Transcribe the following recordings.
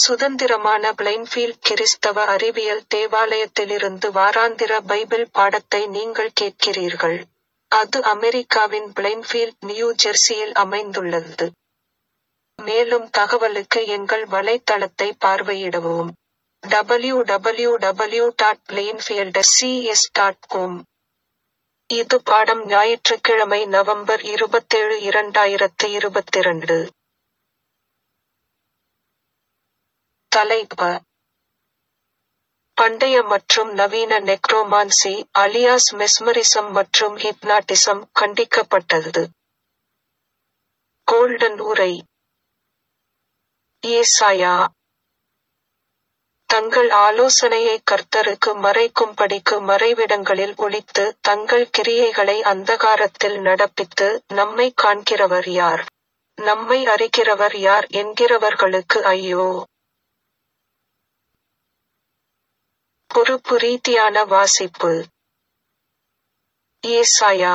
சுதந்திரமான பிளைன்ஃபீல்ட் கிறிஸ்தவ அறிவியல் தேவாலயத்திலிருந்து வாராந்திர பைபிள் பாடத்தை நீங்கள் கேட்கிறீர்கள். அது அமெரிக்காவின் பிளைன்ஃபீல்ட் நியூ ஜெர்சியில் அமைந்துள்ளது. மேலும் தகவலுக்கு எங்கள் வலைத்தளத்தை பார்வையிடவும். www.plainfieldscs.com இது பாடம் ஞாயிற்றுக்கிழமை நவம்பர் இருபத்தேழு இரண்டாயிரத்து இருபத்திரண்டு. தலைப்ப பண்டைய மற்றும் நவீன நெக்ரோமான்சி அலியாஸ் மெஸ்மரிசம் மற்றும் ஹிப்னாட்டிசம் கண்டிக்கப்பட்டது. கோல்டன் உரை ஏசாயா தங்கள் ஆலோசனையை கர்த்தருக்கு மறைக்கும்படிக்கு மறைவிடங்களில் ஒளித்து தங்கள் கிரியைகளை அந்தகாரத்தில் நடப்பித்து நம்மைக் காண்கிறவர் யார்? நம்மை அறிகிறவர் யார் என்கிறவர்களுக்கு ஐயோ! பொறுப்பு ரீதியான வாசிப்பு ஏசாயா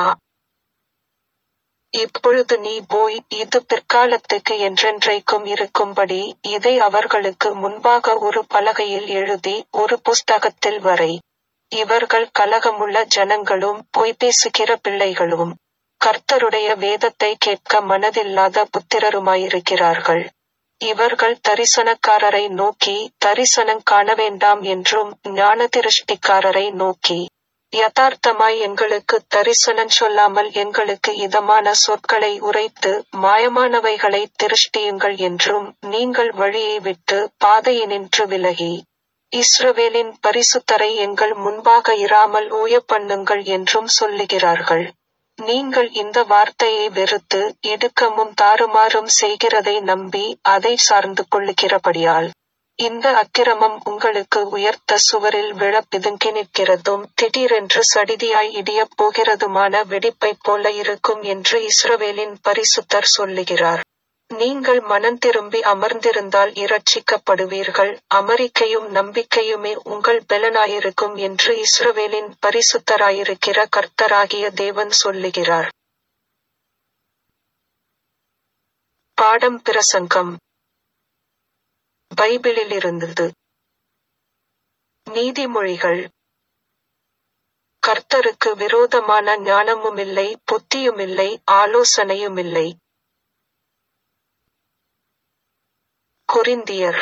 இப்பொழுது நீ போய் இது பிற்காலத்துக்கு என்றென்றைக்கும் இருக்கும்படி இதை அவர்களுக்கு முன்பாக ஒரு பலகையில் எழுதி ஒரு புஸ்தகத்தில் வரை. இவர்கள் கலகமுள்ள ஜனங்களும் பொய்பேசுகிற பிள்ளைகளும் கர்த்தருடைய வேதத்தை கேட்க மனதில்லாத புத்திரருமாயிருக்கிறார்கள். இவர்கள் தரிசனக்காரரை நோக்கி தரிசனங் காணவேண்டாம் என்றும் ஞானதிருஷ்டிக்காரரை நோக்கி யதார்த்தமாய் எங்களுக்குத் தரிசனஞ் சொல்லாமல் எங்களுக்கு இதமான சொற்களை உரைத்து மாயமானவைகளைத் திருஷ்டியுங்கள் என்றும் நீங்கள் வழியை விட்டு பாதையினின்று விலகி இஸ்ரவேலின் பரிசுத்தரை எங்கள் முன்பாக இராமல் ஓயப்பண்ணுங்கள் என்றும் சொல்லுகிறார்கள். நீங்கள் இந்த வார்த்தையை வெறுத்து இடுக்கமும் தாறுமாறும் செய்கிறதை நம்பி அதைச் சார்ந்து கொள்ளுகிறபடியால் இந்த அக்கிரமம் உங்களுக்கு உயர்த்த சுவரில் விழப் பிதுங்கி நிற்கிறதும் திடீரென்று சடிதியாய் இடியப் போகிறதுமான வெடிப்பைப் போல இருக்கும் என்று இஸ்ரவேலின் பரிசுத்தர் சொல்லுகிறார். நீங்கள் மனந்திரும்பி அமர்ந்திருந்தால் இரட்சிக்கப்படுவீர்கள் அமெரிக்கையும் நம்பிக்கையுமே உங்கள் பெலனாயிருக்கும் என்று இஸ்ரவேலின் பரிசுத்தராயிருக்கிற கர்த்தராகிய தேவன் சொல்லுகிறார். பாடம் பிரசங்கம் பைபிளிலிருந்தது நீதிமொழிகள் கர்த்தருக்கு விரோதமான ஞானமுமில்லை புத்தியுமில்லை ஆலோசனையுமில்லை. கொரிந்தியர்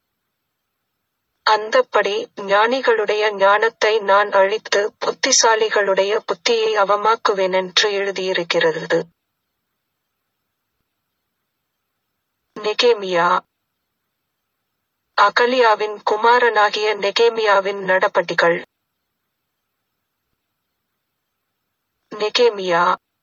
அந்தப்படி ஞானிகளுடைய ஞானத்தை நான் அழித்து புத்திசாலிகளுடைய புத்தியை அவமாக்குவேனென்று எழுதியிருக்கிறது. நெகேமியா அகலியாவின் குமாரனாகிய நெகேமியாவின் நடபடிகள் நெகேமியா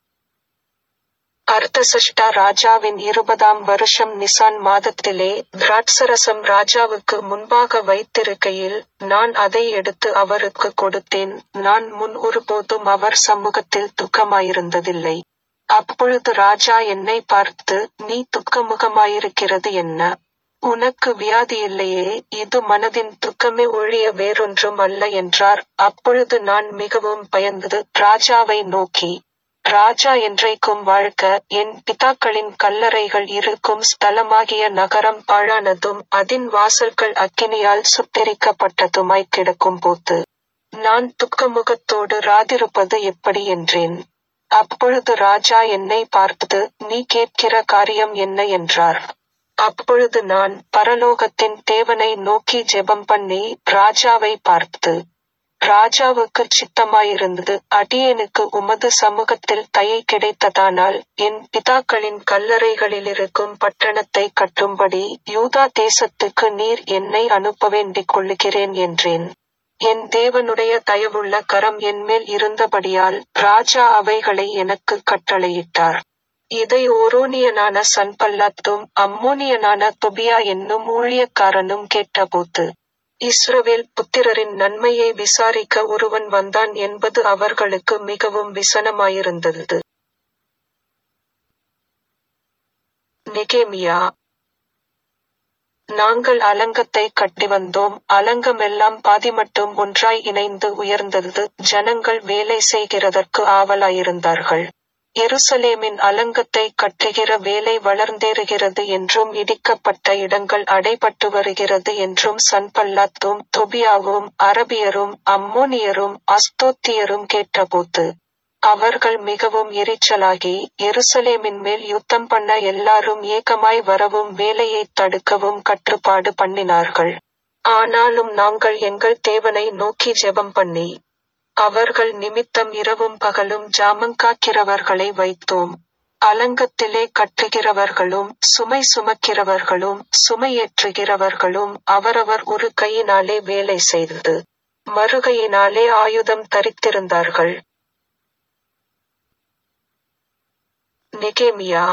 அர்தசஷ்டா ராஜாவின் இருபதாம் வருஷம் நிசான் மாதத்திலே திராட்சரசம் ராஜாவுக்கு முன்பாக வைத்திருக்கையில் நான் அதை எடுத்து அவருக்கு கொடுத்தேன் நான் முன் ஒருபோதும் அவர் சமூகத்தில் துக்கமாயிருந்ததில்லை. அப்பொழுது ராஜா என்னை பார்த்து நீ துக்கமுகமாயிருக்கிறது என்ன? உனக்கு வியாதியில்லையே இது மனதின் துக்கமே ஒழிய வேறொன்றும் அல்ல என்றார் அப்பொழுது நான் மிகவும் பயந்து ராஜாவை நோக்கி ராஜா என்றைக்கும் வாழ்க என் பிதாக்களின் கல்லறைகள் இருக்கும் ஸ்தலமாகிய நகரம் பாழானதும் அதின் வாசல்கள் அக்கினியால் சுட்டெரிக்கப்பட்டதுமாய்க் கிடக்கும் போது நான் துக்கமுகத்தோடு ராதிருப்பது எப்படி என்றேன். அப்பொழுது ராஜா என்னை பார்த்து நீ கேட்கிற காரியம் என்ன என்றார். அப்பொழுது நான் பரலோகத்தின் தேவனை நோக்கி ஜெபம் பண்ணி ராஜாவை பார்த்து ராஜாவுக்குச் சித்தமாயிருந்தது அடியேனுக்கு உமது சமூகத்தில் தயை கிடைத்ததானால் என் பிதாக்களின் கல்லறைகளிலிருக்கும் பட்டணத்தைக் கட்டும்படி யூதா தேசத்துக்கு நீர் என்னை அனுப்ப வேண்டிக் கொள்ளுகிறேன் என்றேன். என் தேவனுடைய தயவுள்ள கரம் என்மேல் இருந்தபடியால் ராஜா அவைகளை எனக்குக் கட்டளையிட்டார். இதை ஓரோனியனான சன்பல்லாத்தும் அம்மோனியனான தொபியா என்னும் ஊழியக்காரனும் கேட்டபோது இஸ்ரவேல் புத்திரரின் நன்மையை விசாரிக்க ஒருவன் வந்தான் என்பது அவர்களுக்கு மிகவும் விசனமாயிருந்தது. நெகேமியா நாங்கள் அலங்கத்தைக் கட்டி வந்தோம் அலங்கமெல்லாம் பாதிமட்டும் ஒன்றாய் இணைந்து உயர்ந்தது ஜனங்கள் வேலை செய்கிறதற்கு ஆவலாயிருந்தார்கள். எருசலேமின் அலங்கத்தை கட்டுகிற வேலை வளர்ந்தேறுகிறது என்றும் இடிக்கப்பட்ட இடங்கள் அடைபட்டு வருகிறது என்றும் சன்பல்லாத்தும் தொபியாவும் அரபியரும் அம்மோனியரும் அஸ்தோத்தியரும் கேட்டபோது அவர்கள் மிகவும் எரிச்சலாகி எருசலேமின் மேல் யுத்தம் பண்ண எல்லாரும் ஏகமாய் வரவும் வேலையைத் தடுக்கவும் கட்டுப்பாடு பண்ணினார்கள் ஆனாலும் நாங்கள் எங்கள் தேவனை நோக்கி ஜெபம் பண்ணி அவர்கள் நிமித்தம் இரவும் பகலும் ஜாமங்காக்கிறவர்களை வைத்தோம் அலங்கத்திலே கட்டுகிறவர்களும் சுமை சுமக்கிறவர்களும் சுமையேற்றுகிறவர்களும் அவரவர் ஒரு கையினாலே வேலை செய்தது மறுகையினாலே ஆயுதம் தரித்திருந்தார்கள் நெகேமியா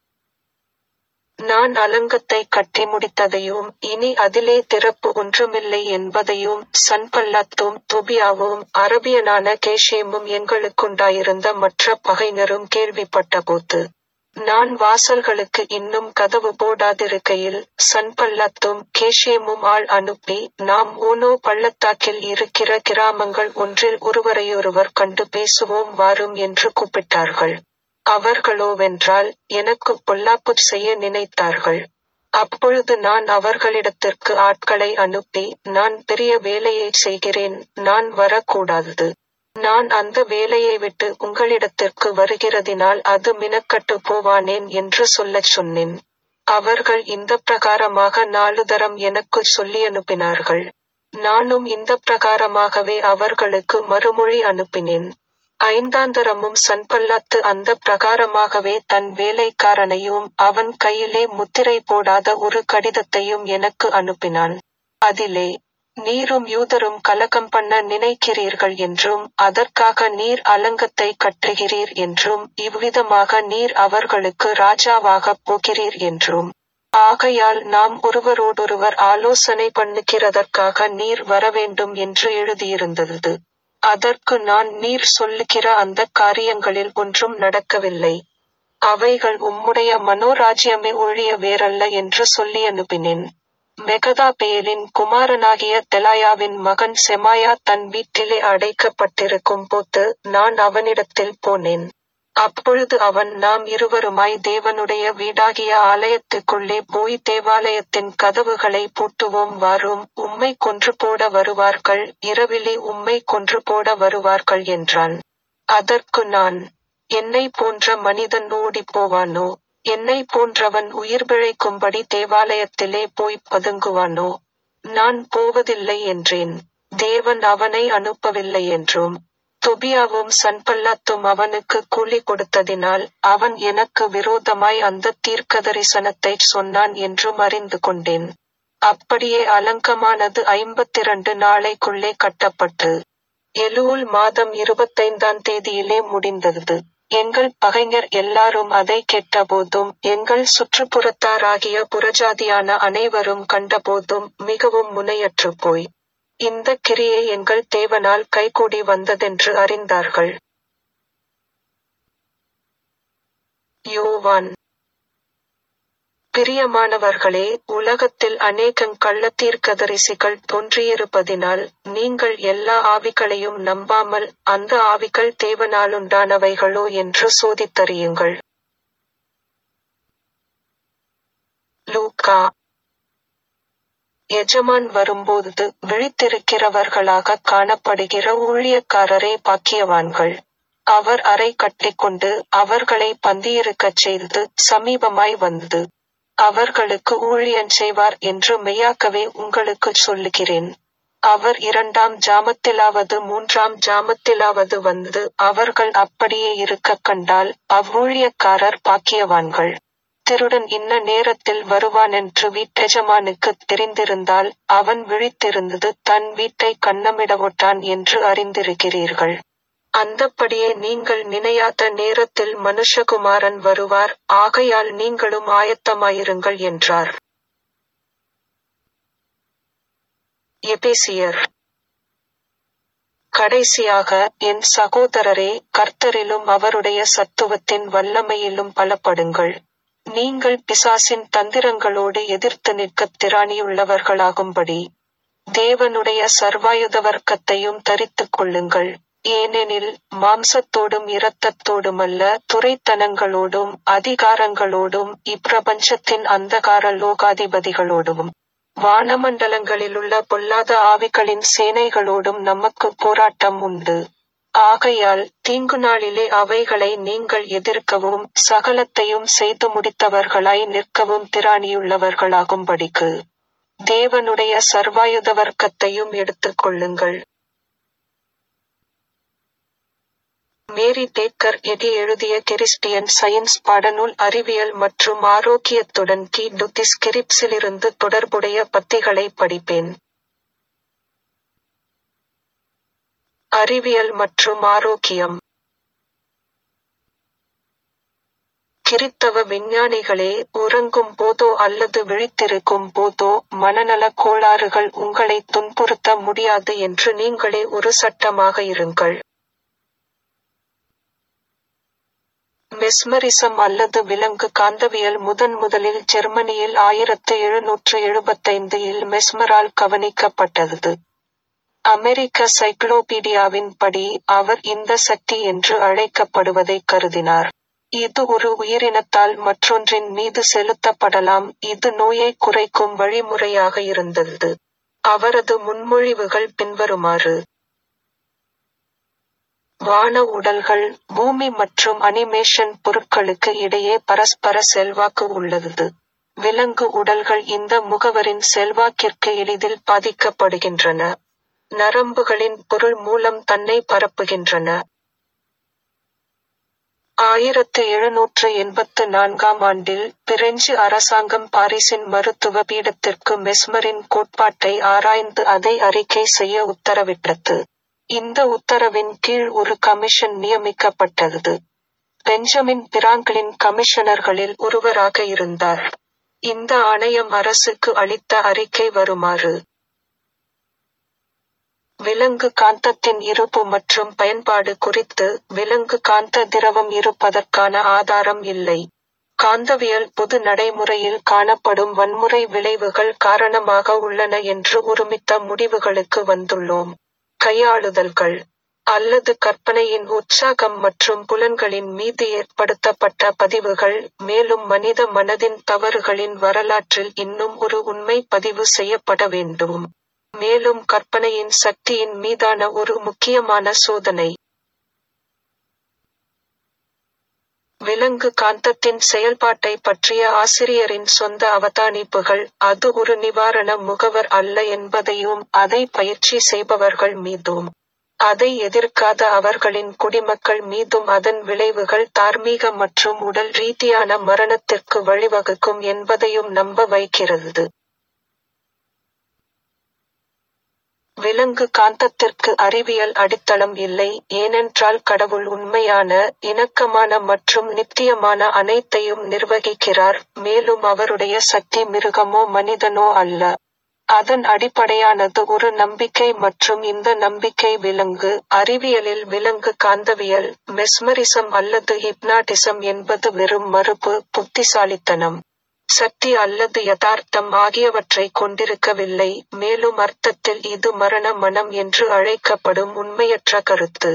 நான் அலங்கத்தை கட்டி முடித்ததையும் இனி அதிலே திறப்பு ஒன்றுமில்லை என்பதையும் சன்பல்லாத்தும் தொபியாவும் அரபியனான கேஷேமும் எங்களுக்குண்டாயிருந்த மற்ற பகைஞரும் கேள்விப்பட்டபோது நான் வாசல்களுக்கு இன்னும் கதவு போடாதிருக்கையில் சன்பல்லாத்தும் கேஷேமும் ஆள் அனுப்பி நாம் ஊனோ பள்ளத்தாக்கில் இருக்கிற கிராமங்கள் ஒன்றில் ஒருவரையொருவர் கண்டு பேசுவோம் வாரும் என்று கூப்பிட்டார்கள் அவர்களோவென்றால் எனக்கு பொல்லாப்பு செய்ய நினைத்தார்கள் அப்பொழுது நான் அவர்களிடத்திற்கு ஆட்களை அனுப்பி நான் பெரிய வேலையை செய்கிறேன் நான் வரக்கூடாது நான் அந்த வேலையை விட்டு உங்களிடத்திற்கு வருகிறதினால் அது மினக்கட்டு போவானேன் என்று சொல்லச் சொன்னேன் அவர்கள் இந்த பிரகாரமாக நாலு தரம் எனக்கு சொல்லி அனுப்பினார்கள் நானும் இந்த பிரகாரமாகவே அவர்களுக்கு மறுமொழி அனுப்பினேன் ஐந்தாந்தரமும் சன்பல்லாத்து அந்த பிரகாரமாகவே தன் வேலைக்காரனையும் அவன் கையிலே முத்திரை போடாத ஒரு கடிதத்தையும் எனக்கு அனுப்பினான் அதிலே நீரும் யூதரும் கலகம் பண்ண நினைக்கிறீர்கள் என்றும் அதற்காக நீர் அலங்கத்தை கட்டுகிறீர் என்றும் இவ்விதமாக நீர் அவர்களுக்கு ராஜாவாகப் போகிறீர் என்றும் ஆகையால் நாம் ஒருவரோடொருவர் ஆலோசனை பண்ணுகிறதற்காக நீர் வரவேண்டும் என்று எழுதியிருந்தது அதற்கு நான் நீர் சொல்லுகிற அந்த காரியங்களில் ஒன்றும் நடக்கவில்லை அவைகள் உம்முடைய மனோராஜ்யமே ஒழிய வேறல்ல என்று சொல்லி அனுப்பினேன் மெகதாபேலின் குமாரனாகிய தெலாயாவின் மகன் செமாயா தன் வீட்டிலே அடைக்கப்பட்டிருக்கும் போது நான் அவனிடத்தில் போனேன் அப்பொழுது அவன் நாம் இருவருமாய் தேவனுடைய வீடாகிய ஆலயத்துக்குள்ளே போய் தேவாலயத்தின் கதவுகளை பூட்டுவோம் வாரும் உம்மை கொன்று போட வருவார்கள் இரவிலே உம்மை கொன்று போட வருவார்கள் என்றான் அதற்கு நான் என்னை போன்ற மனிதன் ஓடிப் போவானோ என்னை போன்றவன் உயிர் பிழைக்கும்படி தேவாலயத்திலே போய் பதுங்குவானோ நான் போவதில்லை என்றேன் தேவன் அவனை அனுப்பவில்லை என்றும் தொபியாவும் சன்பல்லாத்தும் அவனுக்கு கூலி கொடுத்ததினால் அவன் எனக்கு விரோதமாய் அந்த தீர்க்கதரிசனத்தை சொன்னான் என்றும் அறிந்து கொண்டேன் அப்படியே அலங்கமானது ஐம்பத்திரண்டு நாளைக்குள்ளே கட்டப்பட்டு எலூல் மாதம் இருபத்தைந்தாம் தேதியிலே முடிந்தது எங்கள் பகைஞர் எல்லாரும் அதை கேட்டபோதும் எங்கள் சுற்றுப்புறத்தாராகிய புறஜாதியான அனைவரும் கண்டபோதும் மிகவும் முனையற்று போய் இந்த கிரியை எங்கள் தேவனால் கைகூடி வந்ததென்று அறிந்தார்கள் யோவான் பிரியமானவர்களே உலகத்தில் அநேகங் கள்ளத்தீர்க்கதரிசிகள் தோன்றியிருப்பதினால் நீங்கள் எல்லா ஆவிகளையும் நம்பாமல் அந்த ஆவிகள் தேவனாலுண்டானவைகளோ என்று சோதித்தறியுங்கள் லூக்கா எஜமான் வரும்போது விழித்திருக்கிறவர்களாக காணப்படுகிற ஊழியக்காரரே பாக்கியவான்கள் அவர் அறை கட்டிக்கொண்டு அவர்களை பந்தியிருக்கச் செய்து சமீபமாய் வந்தது அவர்களுக்கு ஊழியன் செய்வார் என்று மெய்யாக்கவே உங்களுக்குச் சொல்லுகிறேன் அவர் இரண்டாம் ஜாமத்திலாவது மூன்றாம் ஜாமத்திலாவது வந்து அவர்கள் அப்படியே இருக்கக் கண்டால் அவ்வூழியக்காரர் பாக்கியவான்கள் திருடன் இன்ன நேரத்தில் வருவானென்று வீட்டெஜமானுக்குத் தெரிந்திருந்தால் அவன் விழித்திருந்தது தன் வீட்டை கன்னமிடவொட்டான் என்று அறிந்திருக்கிறீர்கள் அந்தப்படியே நீங்கள் நினையாத நேரத்தில் மனுஷகுமாரன் வருவார் ஆகையால் நீங்களும் ஆயத்தமாயிருங்கள் என்றார் எபேசியர் கடைசியாக என் சகோதரரே கர்த்தரிலும் அவருடைய சத்துவத்தின் வல்லமையிலும் பலப்படுங்கள் நீங்கள் பிசாசின் தந்திரங்களோடு எதிர்த்து நிற்கத் திராணியுள்ளவர்களாகும்படி தேவனுடைய சர்வாயுத வர்க்கத்தையும் தரித்துக் கொள்ளுங்கள் ஏனெனில் மாம்சத்தோடும் இரத்தத்தோடுமல்ல துரைத்தனங்களோடும் அதிகாரங்களோடும் இப்பிரபஞ்சத்தின் அந்தகார லோகாதிபதிகளோடும் வானமண்டலங்களிலுள்ள பொல்லாத ஆவிகளின் சேனைகளோடும் நமக்கு போராட்டம் உண்டு ஆகையால் தீங்கு நாளிலே அவைகளை நீங்கள் எதிர்க்கவும் சகலத்தையும் செய்து முடித்தவர்களாய் நிற்கவும் திராணியுள்ளவர்களாகும்படிக்கு தேவனுடைய சர்வாயுத வர்க்கத்தையும் எடுத்துக் கொள்ளுங்கள் மேரி டேக்கர் எடி எழுதிய கிறிஸ்டியன் சயின்ஸ் பாடநூல் அறிவியல் மற்றும் ஆரோக்கியத்துடன் டி டுத்திஸ்கிரிப்ஸிலிருந்து தொடர்புடைய பத்திகளை படிப்பேன் அறிவியல் மற்றும் ஆரோக்கியம் கிறித்தவ விஞ்ஞானிகளே உறங்கும் போதோ அல்லது விழித்திருக்கும் போதோ மனநலக் கோளாறுகள் உங்களை துன்புறுத்த முடியாது என்று நீங்களே ஒரு சட்டமாக இருங்கள் மெஸ்மரிசம் அல்லது விலங்கு காந்தவியல் முதன் முதலில் ஜெர்மனியில் ஆயிரத்து எழுநூற்று எழுபத்தைந்து இல் மெஸ்மரால் கவனிக்கப்பட்டது அமெரிக்க சைக்ளோபீடியாவின் படி அவர் இந்த சக்தி என்று அழைக்கப்படுவதை கருதினார் இது ஒரு உயிரினத்தால் மற்றொன்றின் மீது செலுத்தப்படலாம் இது நோயை குறைக்கும் வழிமுறையாக இருந்தது அவரது முன்மொழிவுகள் பின்வருமாறு வான உடல்கள் பூமி மற்றும் அனிமேஷன் பொருட்களுக்கு இடையே பரஸ்பர செல்வாக்கு உள்ளது விலங்கு உடல்கள் இந்த முகவரின் செல்வாக்கிற்கு எளிதில் பாதிக்கப்படுகின்றன நரம்புகளின் பொருள் மூலம் தன்னை பரப்புகின்றன ஆயிரத்து எழுநூற்று எண்பத்து நான்காம் ஆண்டில் பிரெஞ்சு அரசாங்கம் பாரிஸின் மருத்துவ பீடத்திற்கு மெஸ்மரின் கோட்பாட்டை ஆராய்ந்து அதை அறிக்கை செய்ய உத்தரவிட்டது இந்த உத்தரவின் கீழ் ஒரு கமிஷன் நியமிக்கப்பட்டது பெஞ்சமின் பிராங்கிளின் கமிஷனர்களில் ஒருவராக இருந்தார் இந்த ஆணையம் அரசுக்கு அளித்த அறிக்கை வருமாறு விலங்கு காந்தத்தின் இருப்பு மற்றும் பயன்பாடு குறித்து விலங்கு காந்த திரவம் இருப்பதற்கான ஆதாரம் இல்லை காந்தவியல் பொது நடைமுறையில் காணப்படும் வன்முறை விளைவுகள் காரணமாக உள்ளன என்று ஒருமித்த முடிவுகளுக்கு வந்துள்ளோம் கையாளுதல்கள் அல்லது கற்பனையின் உற்சாகம் மற்றும் புலன்களின் மீது ஏற்படுத்தப்பட்ட பதிவுகள் மேலும் மனித மனதின் தவறுகளின் வரலாற்றில் இன்னும் ஒரு உண்மை பதிவு செய்யப்பட வேண்டும் மேலும் கற்பனையின் சக்தியின் மீதான ஒரு முக்கியமான சோதனை விலங்கு காந்தத்தின் செயல்பாட்டை பற்றிய ஆசிரியரின் சொந்த அவதானிப்புகள் அது ஒரு நிவாரண முகவர் அல்ல என்பதையும் அதை பயிற்சி செய்பவர்கள் மீதும் அதை எதிர்க்காத அவர்களின் குடிமக்கள் மீதும் அதன் விளைவுகள் தார்மீக மற்றும் உடல் ரீதியான மரணத்திற்கு வழிவகுக்கும் என்பதையும் நம்ப வைக்கிறது விலங்கு காந்தத்திற்கு அறிவியல் அடித்தளம் இல்லை ஏனென்றால் கடவுள் உண்மையான இணக்கமான மற்றும் நித்தியமான அனைத்தையும் நிர்வகிக்கிறார் மேலும் அவருடைய சக்தி மிருகமோ மனிதனோ அல்ல அதன் அடிப்படையானது ஒரு நம்பிக்கை மற்றும் இந்த நம்பிக்கை விலங்கு அறிவியலில் விலங்கு காந்தவியல் மெஸ்மரிசம் அல்லது ஹிப்னாட்டிசம் என்பது வெறும் மறுப்பு புத்திசாலித்தனம் சக்தி அல்லது யதார்த்தம் ஆகியவற்றை கொண்டிருக்கவில்லை மேலும் அர்த்தத்தில் இது மரண மனம் என்று அழைக்கப்படும் உண்மையற்ற கருத்து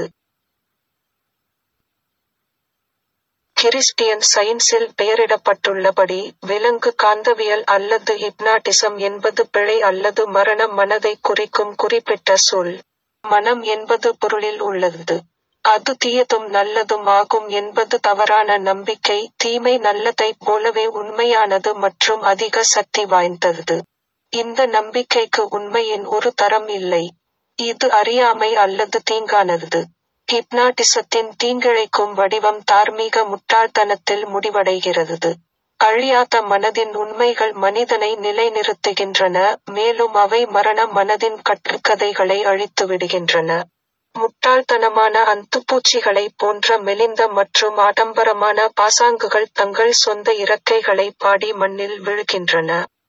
கிறிஸ்டியன் சயின்ஸில் பெயரிடப்பட்டுள்ளபடி விலங்கு காந்தவியல் அல்லது ஹிப்னாட்டிசம் என்பது பிழை அல்லது மரண மனதை குறிக்கும் குறிப்பிட்ட சொல் மனம் என்பது பொருளில் உள்ளது அது தீயதும் நல்லதும் ஆகும் என்பது தவறான நம்பிக்கை தீமை நல்லதைப் போலவே உண்மையானது மற்றும் அதிக சக்தி வாய்ந்தது இந்த நம்பிக்கைக்கு உண்மையின் ஒரு தரம் இல்லை இது அறியாமை அல்லது தீங்கானது ஹிப்னாட்டிசத்தின் தீங்கிழைக்கும் வடிவம் தார்மீக முட்டாள்தனத்தில் முடிவடைகிறது அழியாத மனதின் உண்மைகள் மனிதனை நிலைநிறுத்துகின்றன மேலும் அவை மரண மனதின் கட்டுக்கதைகளை அழித்து விடுகின்றன முட்டாள்தனமான அந்துப்பூச்சிகளைப் போன்ற மெலிந்த மற்றும் ஆடம்பரமான பாசாங்குகள் தங்கள் சொந்த இறக்கைகளை பாடி மண்ணில் விழுகின்றன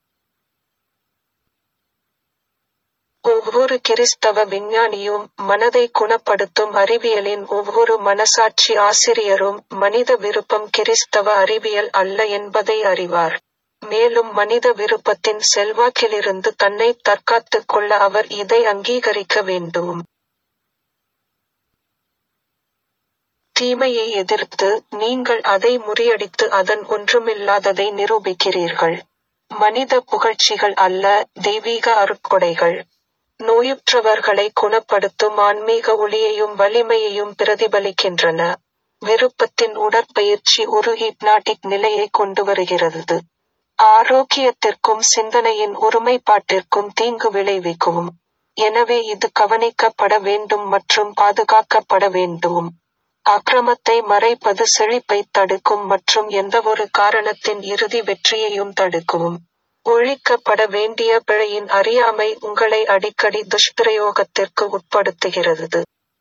ஒவ்வொரு கிறிஸ்தவ விஞ்ஞானியும் மனதை குணப்படுத்தும் அறிவியலின் ஒவ்வொரு மனசாட்சி ஆசிரியரும் மனித விருப்பம் கிறிஸ்தவ அறிவியல் அல்ல என்பதை அறிவார் மேலும் மனித விருப்பத்தின் செல்வாக்கிலிருந்து தன்னை தற்காத்துக் கொள்ள அவர் இதை அங்கீகரிக்க வேண்டும் தீமையை எதிர்த்து நீங்கள் அதை முறியடித்து அதன் ஒன்றுமில்லாததை நிரூபிக்கிறீர்கள் மனித புகழ்ச்சிகள் அல்ல தெய்வீக அருட்கொடைகள் நோயுற்றவர்களை குணப்படுத்தும் ஆன்மீக ஒளியையும் வலிமையையும் பிரதிபலிக்கின்றன விருப்பத்தின் உடற்பயிற்சி ஒரு ஹிப்னாட்டிக் நிலையை கொண்டு வருகிறது ஆரோக்கியத்திற்கும் சிந்தனையின் ஒருமைப்பாட்டிற்கும் தீங்கு விளைவிக்கும் எனவே இது கவனிக்கப்பட வேண்டும் மற்றும் பாதுகாக்கப்பட வேண்டும் அக்கிரமத்தை மறைப்பது செழிப்பை தடுக்கும் மற்றும் எந்தவொரு காரணத்தின் இறுதி வெற்றியையும் தடுக்கும் ஒழிக்கப்பட வேண்டிய பிழையின் அறியாமை உங்களை அடிக்கடி துஷ்பிரயோகத்திற்கு உட்படுத்துகிறது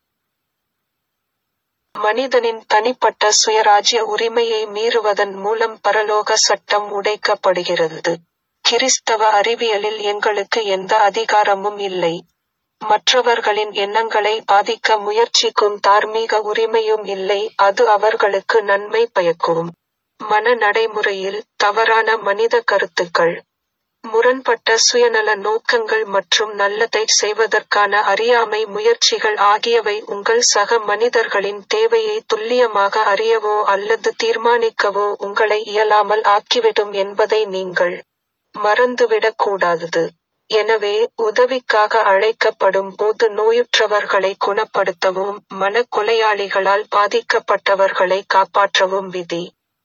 மனிதனின் தனிப்பட்ட சுயராஜ்ய உரிமையை மீறுவதன் மூலம் பரலோக சட்டம் உடைக்கப்படுகிறது கிறிஸ்தவ அறிவியலில் எங்களுக்கு எந்த அதிகாரமும் இல்லை மற்றவர்களின் எண்ணங்களை பாதிக்க முயற்சிக்கும் தார்மீக உரிமையும் இல்லை அது அவர்களுக்கு நன்மை பயக்கும் மன நடைமுறையில் தவறான மனித கருத்துக்கள் முரண்பட்ட சுயநல நோக்கங்கள் மற்றும் நல்லதை செய்வதற்கான அறியாமை முயற்சிகள் ஆகியவை உங்கள் சக மனிதர்களின் தேவையை துல்லியமாக அறியவோ அல்லது தீர்மானிக்கவோ உங்களை இயலாமல் ஆக்கிவிடும் என்பதை நீங்கள் மறந்துவிடக் கூடாது எனவே உதவிக்காக அழைக்கப்படும் போது நோயுற்றவர்களை குணப்படுத்தவும் மனக்கொலையாளிகளால் பாதிக்கப்பட்டவர்களை காப்பாற்றவும் விதி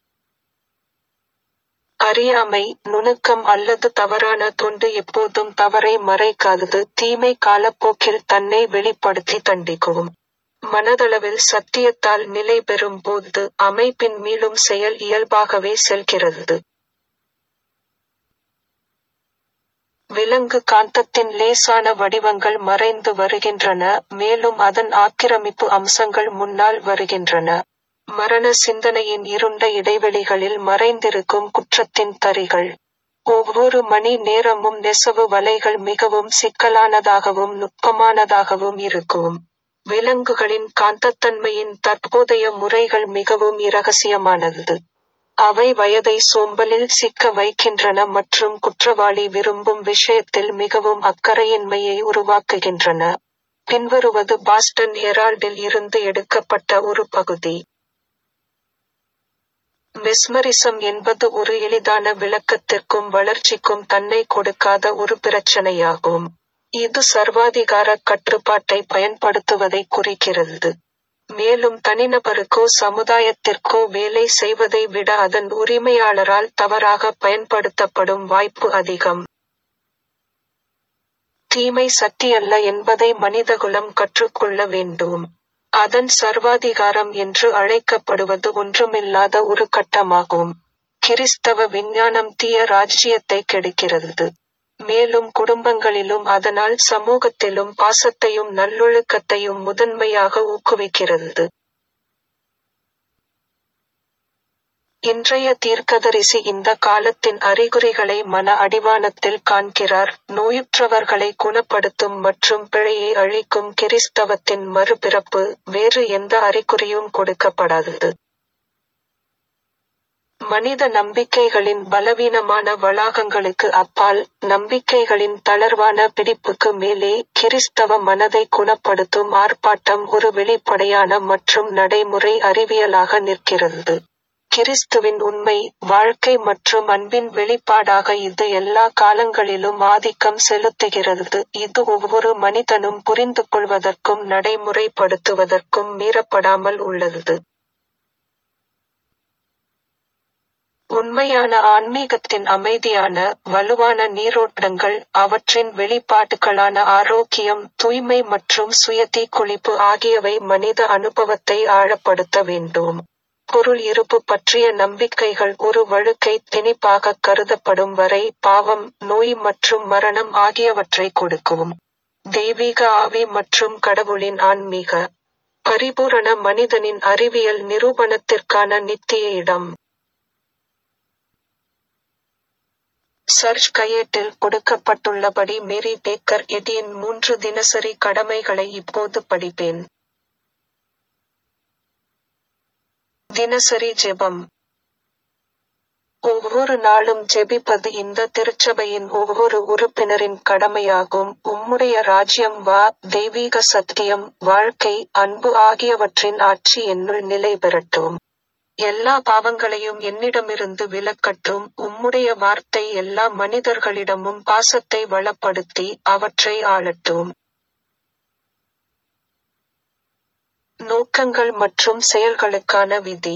அறியாமை நுணுக்கம் அல்லது தவறான தொண்டு எப்போதும் தவறை மறைக்காதது தீமை காலப்போக்கில் தன்னை வெளிப்படுத்தி தண்டிக்கும் மனதளவில் சத்தியத்தால் நிலை பெறும் போது அமைப்பின் மீளும் செயல் இயல்பாகவே செல்கிறது விலங்கு காந்தத்தின் லேசான வடிவங்கள் மறைந்து வருகின்றன மேலும் அதன் ஆக்கிரமிப்பு அம்சங்கள் முன்னால் வருகின்றன மரண சிந்தனையின் இருண்ட இடைவெளிகளில் மறைந்திருக்கும் குற்றத்தின் தரிகள் ஒவ்வொரு மணி நேரமும் நெசவு வலைகள் மிகவும் சிக்கலானதாகவும் நுட்பமானதாகவும் இருக்கும் விலங்குகளின் காந்தத்தன்மையின் தற்போதைய முறைகள் மிகவும் இரகசியமானது அவை வயதை சோம்பலில் சிக்க வைக்கின்றன மற்றும் குற்றவாளி விரும்பும் விஷயத்தில் மிகவும் அக்கறையின்மையை உருவாக்குகின்றன பின்வருவது பாஸ்டன் ஹெரால்டில் இருந்து எடுக்கப்பட்ட ஒரு பகுதி மெஸ்மரிசம் என்பது ஒரு எளிதான விளக்கத்திற்கும் வளர்ச்சிக்கும் தன்னை கொடுக்காத ஒரு பிரச்சனையாகும் இது சர்வாதிகார கட்டுப்பாட்டை பயன்படுத்துவதை குறிக்கிறது மேலும் தனிநபருக்கோ சமுதாயத்திற்கோ வேலை செய்வதை விட அதன் உரிமையாளரால் தவறாக பயன்படுத்தப்படும் வாய்ப்பு அதிகம் தீமை சக்தியல்ல என்பதை மனிதகுலம் கற்றுக்கொள்ள வேண்டும் அதன் சர்வாதிகாரம் என்று அழைக்கப்படுவது ஒன்றுமில்லாத ஒரு கட்டமாகும் கிறிஸ்தவ விஞ்ஞானம் தீய ராஜ்ஜியத்தை கெடுக்கிறது மேலும் குடும்பங்களிலும் அதனால் சமூகத்திலும் பாசத்தையும் நல்லொழுக்கத்தையும் முதன்மையாக ஊக்குவிக்கிறது இன்றைய தீர்க்கதரிசி இந்த காலத்தின் அறிகுறிகளை மன அடிவானத்தில் காண்கிறார் நோயுற்றவர்களை குணப்படுத்தும் மற்றும் பிழையை அழிக்கும் கிறிஸ்தவத்தின் மறுபிறப்பு வேறு எந்த அறிகுறியும் கொடுக்கப்படாதது மனித நம்பிக்கைகளின் பலவீனமான வளாகங்களுக்கு அப்பால் நம்பிக்கைகளின் தளர்வான பிடிப்புக்கு மேலே கிறிஸ்தவ மனதை குணப்படுத்தும் ஆர்ப்பாட்டம் ஒரு வெளிப்படையான மற்றும் நடைமுறை அறிவியலாக நிற்கிறது கிறிஸ்துவின் உண்மை வாழ்க்கை மற்றும் அன்பின் வெளிப்பாடாக இது எல்லா காலங்களிலும் ஆதிக்கம் செலுத்துகிறது இது ஒவ்வொரு மனிதனும் புரிந்து கொள்வதற்கும் நடைமுறைப்படுத்துவதற்கும் மீறப்படாமல் உள்ளது உண்மையான ஆன்மீகத்தின் அமைதியான வலுவான நீரோட்டங்கள் அவற்றின் வெளிப்பாடுகளான ஆரோக்கியம் தூய்மை மற்றும் சுய தீக்குளிப்பு ஆகியவை மனித அனுபவத்தை ஆழப்படுத்த வேண்டும் பொருள் இருப்பு பற்றிய நம்பிக்கைகள் ஒரு வழுக்கை திணிப்பாக கருதப்படும் வரை பாவம் நோய் மற்றும் மரணம் ஆகியவற்றை கொடுக்கும் தெய்வீக ஆவி மற்றும் கடவுளின் ஆன்மீக பரிபூரண மனிதனின் அறிவியல் நிரூபணத்திற்கான நித்திய இடம் சர்ச் கையேட்டில் கொடுக்கப்பட்டுள்ளபடி மேரி பேக்கர் எடியின் மூன்று தினசரி கடமைகளை இப்போது படிப்பேன் தினசரி ஜெபம் ஒவ்வொரு நாளும் ஜெபிப்பது இந்த திருச்சபையின் ஒவ்வொரு உறுப்பினரின் கடமையாகும் உம்முடைய ராஜ்யம் வா தெய்வீக சத்தியம் வாழ்க்கை அன்பு ஆகியவற்றின் ஆட்சி என்னுள் நிலை பெறட்டும் எல்லா பாவங்களையும் என்னிடமிருந்து விலக்கட்டும் உம்முடைய வார்த்தை எல்லா மனிதர்களிடமும் பாசத்தை வளப்படுத்தி அவற்றை ஆளட்டும் நோக்கங்கள் மற்றும் செயல்களுக்கான விதி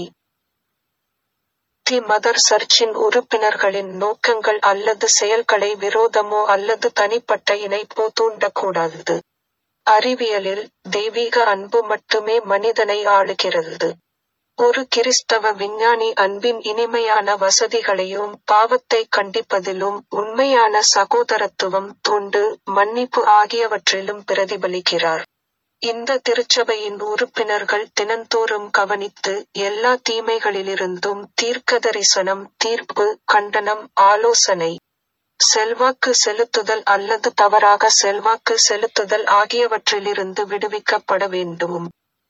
தி மதர் சர்ச்சின் உறுப்பினர்களின் நோக்கங்கள் அல்லது செயல்களை விரோதமோ அல்லது தனிப்பட்ட இணைப்போ தூண்டக்கூடாது அறிவியலில் தெய்வீக அன்பு மட்டுமே மனிதனை ஆளுகிறது ஒரு கிறிஸ்தவ விஞ்ஞானி அன்பின் இனிமையான வசதிகளையும் பாவத்தை கண்டிப்பதிலும் உண்மையான சகோதரத்துவம் தொண்டு மன்னிப்பு ஆகியவற்றிலும் பிரதிபலிக்கிறார் இந்த திருச்சபையின் உறுப்பினர்கள் தினந்தோறும் கவனித்து எல்லா தீமைகளிலிருந்தும் தீர்க்கதரிசனம் தீர்ப்பு கண்டனம் ஆலோசனை செல்வாக்கு செலுத்துதல் அல்லது தவறாக செல்வாக்கு செலுத்துதல் ஆகியவற்றிலிருந்து விடுவிக்கப்பட வேண்டும்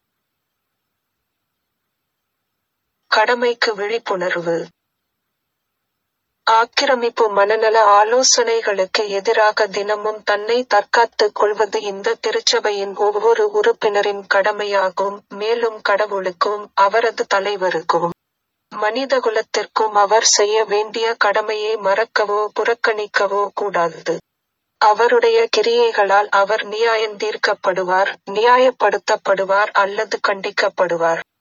கடமைக்கு விழிப்புணர்வு ஆக்கிரமிப்பு மனநல ஆலோசனைகளுக்கு எதிராக தினமும் தன்னை தற்காத்துக் கொள்வது இந்த திருச்சபையின் ஒவ்வொரு உறுப்பினரின் கடமையாகும் மேலும் கடவுளுக்கும் அவரது தலைவருக்கும் மனிதகுலத்திற்கும் அவர் செய்ய வேண்டிய கடமையை மறக்கவோ புறக்கணிக்கவோ கூடாது அவருடைய கிரியைகளால் அவர் நியாயந்தீர்க்கப்படுவார் நியாயப்படுத்தப்படுவார் அல்லது கண்டிக்கப்படுவார்